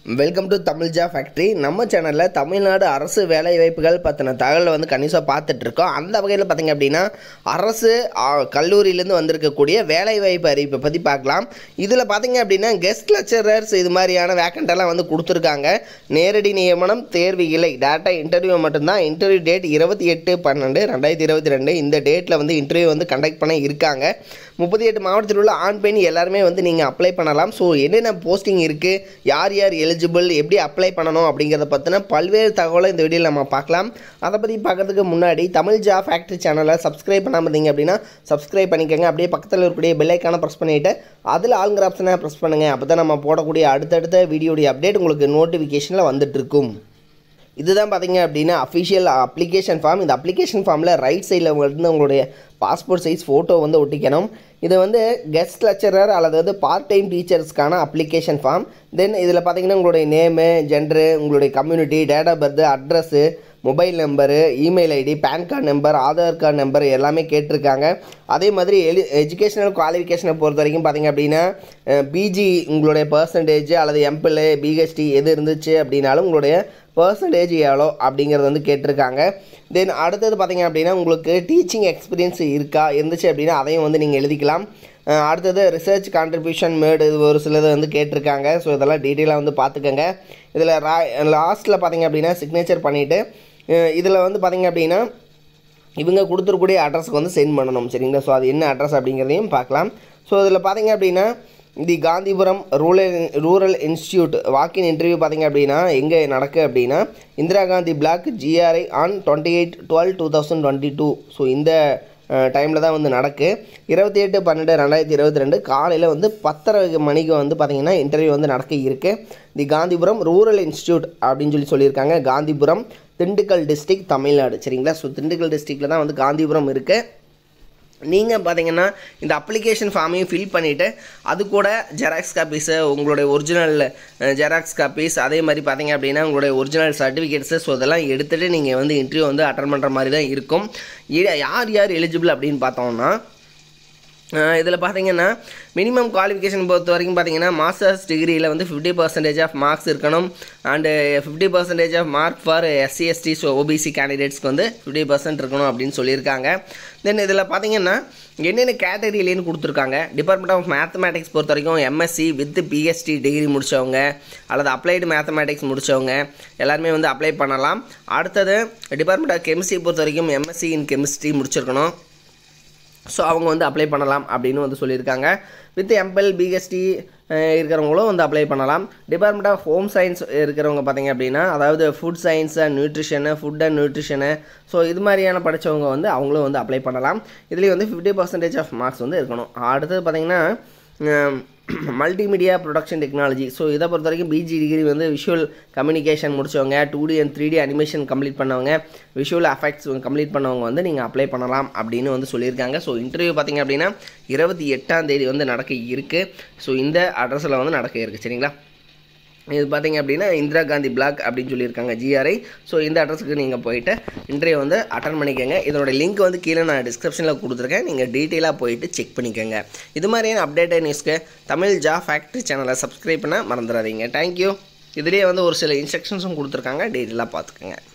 welcome to தமிழ்ஜா factory நம்ம சேனலில் தமிழ்நாடு அரசு வேலைவாய்ப்புகள் பற்றின தகவலை வந்து கணிசாக பார்த்துட்டு இருக்கோம் அந்த வகையில் பார்த்தீங்க அப்படின்னா அரசு ஆ, கல்லூரியிலேருந்து வந்திருக்கக்கூடிய வேலைவாய்ப்பு அறிவிப்பை பற்றி பார்க்கலாம் இதில் பார்த்தீங்க அப்படின்னா கெஸ்ட் லெக்சரர்ஸ் இது மாதிரியான வேக்கண்டெல்லாம் வந்து கொடுத்துருக்காங்க நேரடி நியமனம் தேர்வு இல்லை டேட்டா இன்டர்வியூ மட்டும்தான் இன்டர்வியூ டேட் இருபத்தி எட்டு பன்னெண்டு ரெண்டாயிரத்தி இருபத்தி ரெண்டு இந்த டேட்டில் வந்து இன்டர்வியூ வந்து கண்டக்ட் பண்ண இருக்காங்க முப்பத்தி எட்டு மாவட்டத்தில் உள்ள ஆண் பெண் எல்லாருமே வந்து நீங்கள் அப்ளை பண்ணலாம் ஸோ என்னென்ன போஸ்டிங் இருக்குது யார் யார் எலிஜிபிள் எப்படி அப்ளை பண்ணணும் அப்படிங்கிறத பற்றின பல்வேறு தகவலை இந்த வீடியோவில் நம்ம பார்க்கலாம் அதை பற்றி பார்க்கறதுக்கு முன்னாடி தமிழ் ஜா ஃபேக்ட்ரி சேனலை சப்ஸ்கிரைப் பண்ணாமல் இருந்தீங்க அப்படின்னா சப்ஸ்கிரைப் பண்ணிக்கோங்க அப்படியே பக்கத்தில் இருக்கக்கூடிய பெல்லைக்கான ப்ரெஸ் பண்ணிவிட்டு அதில் ஆளுங்கிற ஆப்ஷனை ப்ரெஸ் பண்ணுங்கள் அப்போ தான் நம்ம போடக்கூடிய அடுத்தடுத்த வீடியோடைய அப்டேட் உங்களுக்கு நோட்டிஃபிகேஷனில் வந்துட்டு இருக்கும் இதுதான் பார்த்தீங்க அப்படின்னா அஃபிஷியல் அப்ளிகேஷன் ஃபார்ம் இந்த அப்ளிகேஷன் ஃபார்மில் ரைட் சைடில் வந்து உங்களுடைய பாஸ்போர்ட் சைஸ் ஃபோட்டோ வந்து ஒட்டிக்கணும் இது வந்து கெஸ்ட் லெக்சரர் அல்லது வந்து பார்ட் டைம் டீச்சர்ஸ்க்கான அப்ளிகேஷன் ஃபார்ம் தென் இதில் பார்த்தீங்கன்னா உங்களுடைய நேமு ஜெண்டரு உங்களுடைய community date of birth address mobile number email ID PAN card number Aadhaar card number எல்லாமே கேட்டிருக்காங்க அதே மாதிரி எலி எஜுகேஷனல் குவாலிஃபிகேஷனை பொறுத்த வரைக்கும் பார்த்தீங்க அப்படின்னா பிஜி உங்களுடைய பர்சன்டேஜ் அல்லது எம்பிஎல்ஏ பிஹெச்டி எது இருந்துச்சு அப்படின்னாலும் உங்களுடைய பர்சன்டேஜ் எவ்வளோ அப்படிங்கிறது வந்து கேட்டிருக்காங்க தென் அடுத்தது பார்த்தீங்க அப்படின்னா உங்களுக்கு டீச்சிங் எக்ஸ்பீரியன்ஸ் இருக்கா இருந்துச்சு அப்படின்னா அதையும் வந்து நீங்கள் எழுதிக்கலாம் அஹ் அடுத்தது ரிசர்ச் கான்ட்ரிபியூஷன் மேடு இது ஒரு சிலது வந்து கேட்டிருக்காங்க ஸோ இதெல்லாம் டீட்டெயிலாக வந்து பார்த்துக்கோங்க இதில் ரா லாஸ்ட்டில் பார்த்தீங்க அப்படின்னா சிக்னேச்சர் பண்ணிவிட்டு இதில் வந்து பார்த்தீங்க அப்படின்னா இவங்க கொடுத்துருக்கூடிய அட்ரஸ்க்கு வந்து சென்ட் பண்ணணும் சரிங்களா ஸோ அது என்ன அட்ரஸ் அப்படிங்கிறதையும் பார்க்கலாம் ஸோ இதில் பார்த்தீங்க அப்படின்னா the Gandhipuram rural rural institute walk in interview பார்த்தீங்க அப்படின்னா எங்கே நடக்கு அப்படின்னா Indira Gandhi block GRI on twenty eight twelve two thousand twenty two so இந்த டைமில் தான் வந்து நடக்கு இருபத்தி எட்டு பன்னெண்டு ரெண்டாயிரத்தி இருபத்தி ரெண்டு காலையில் வந்து பத்தரை மணிக்கு வந்து பார்த்திங்கன்னா இன்டர்வியூ வந்து நடக்க இருக்குது தி காந்திபுரம் ரூரல் இன்ஸ்டியூட் அப்படின்னு சொல்லி சொல்லியிருக்காங்க காந்திபுரம் திண்டுக்கல் டிஸ்ட்ரிக்ட் தமிழ்நாடு சரிங்களா ஸோ திண்டுக்கல் டிஸ்ட்ரிக்டில் தான் வந்து காந்திபுரம் இருக்குது நீங்கள் பார்த்தீங்கன்னா இந்த அப்ளிகேஷன் ஃபார்மையும் ஃபில் பண்ணிவிட்டு அது கூட ஜெராக்ஸ் காப்பீஸு உங்களுடைய ஒரிஜினல் ஜெராக்ஸ் காப்பீஸ் அதே மாதிரி பார்த்தீங்க அப்படின்னா உங்களுடைய ஒரிஜினல் சர்டிஃபிகேட்ஸு ஸோ இதெல்லாம் எடுத்துகிட்டு நீங்கள் வந்து இன்டர்வியூ வந்து அட்டன் பண்ணுற மாதிரி தான் இருக்கும் இ- யார் யார் எலிஜிபிள் அப்படின்னு பார்த்தோம்னா இதில் பார்த்தீங்கன்னா மினிமம் குவாலிஃபிகேஷன் பொறுத்த வரைக்கும் பார்த்தீங்கன்னா மாஸ்டர்ஸ் டிகிரியில் வந்து ஃபிஃப்டி பர்சன்டேஜ் ஆஃப் மார்க்ஸ் இருக்கணும் and fifty percentage of mark for SC ST so OBC கேண்டிடேட்ஸ்க்கு வந்து ஃபிஃப்டி பர்சன்ட் இருக்கணும் அப்படின்னு சொல்லியிருக்காங்க தென் இதில் பார்த்தீங்கன்னா என்னென்ன கேட்டகரியிலேன்னு கொடுத்துருக்காங்க டிபார்ட்மெண்ட் ஆஃப் மேத்தமேட்டிக்ஸ் பொறுத்த வரைக்கும் எம்எஸ்சி வித் பிஎஸ்டி டிகிரி முடித்தவங்க அல்லது அப்ளைடு மேத்தமேட்டிக்ஸ் முடித்தவங்க எல்லாருமே வந்து அப்ளை பண்ணலாம் அடுத்தது டிபார்ட்மெண்ட் ஆஃப் கெமிஸ்ட்ரி பொறுத்த வரைக்கும் எம்எஸ்சி இன் கெமிஸ்ட்ரி முடிச்சிருக்கணும் ஸோ அவங்க வந்து அப்ளை பண்ணலாம் அப்படின்னு வந்து சொல்லியிருக்காங்க வித் எம்பல் பிஎஸ்டி இருக்கிறவங்களும் வந்து அப்ளை பண்ணலாம் டிபார்ட்மெண்ட் ஆஃப் ஹோம் சயின்ஸ் இருக்கிறவங்க பார்த்தீங்க அப்படின்னா அதாவது food science and nutrition food and nutrition so இது மாதிரியான படித்தவங்க வந்து அவங்களும் வந்து அப்ளை பண்ணலாம் இதுலேயும் வந்து ஃபிஃப்டி பர்சன்டேஜ் ஆஃப் மார்க்ஸ் வந்து இருக்கணும் அடுத்தது பார்த்தீங்கன்னா மல்டிமீடியா ப்ரொடக்ஷன் டெக்னாலஜி ஸோ இதை பொறுத்த வரைக்கும் பிஜி டிகிரி வந்து விஷுவல் கம்யூனிகேஷன் முடிச்சவங்க two D and three D animation complete பண்ணவங்க விஷுவல் எஃபெக்ட்ஸ் கம்ப்ளீட் பண்ணவங்க வந்து நீங்கள் அப்ளை பண்ணலாம் அப்படின்னு வந்து சொல்லியிருக்காங்க ஸோ இன்டர்வியூ பார்த்தீங்க அப்படின்னா இருபத்தி எட்டாம் தேதி வந்து நடக்க இருக்குது ஸோ இந்த அட்ரஸில் வந்து நடக்க இருக்குது சரிங்களா இது பார்த்தீங்க அப்படின்னா இந்திரா காந்தி பிளாக் அப்படின்னு சொல்லியிருக்காங்க ஜிஆர்ஐ ஸோ இந்த அட்ரஸுக்கு நீங்கள் போயிட்டு இன்டர்வியூ வந்து அட்டன் பண்ணிக்கோங்க இதனோட லிங்க் வந்து கீழே நான் டிஸ்கிரிப்ஷனில் கொடுத்துருக்கேன் நீங்கள் டீட்டெயிலாக போயிட்டு செக் பண்ணிக்கோங்க இது மாதிரியான அப்டேட்டட் நியூஸ்க்கு தமிழ் ஜா ஃபேக்ட்ரி சேனலை சப்ஸ்கிரைப் பண்ண மறந்துடாதீங்க தேங்க்யூ இதுலேயே வந்து ஒரு சில இன்ஸ்ட்ரக்ஷன்ஸும் கொடுத்துருக்காங்க டீட்டெயிலாக பார்த்துக்கோங்க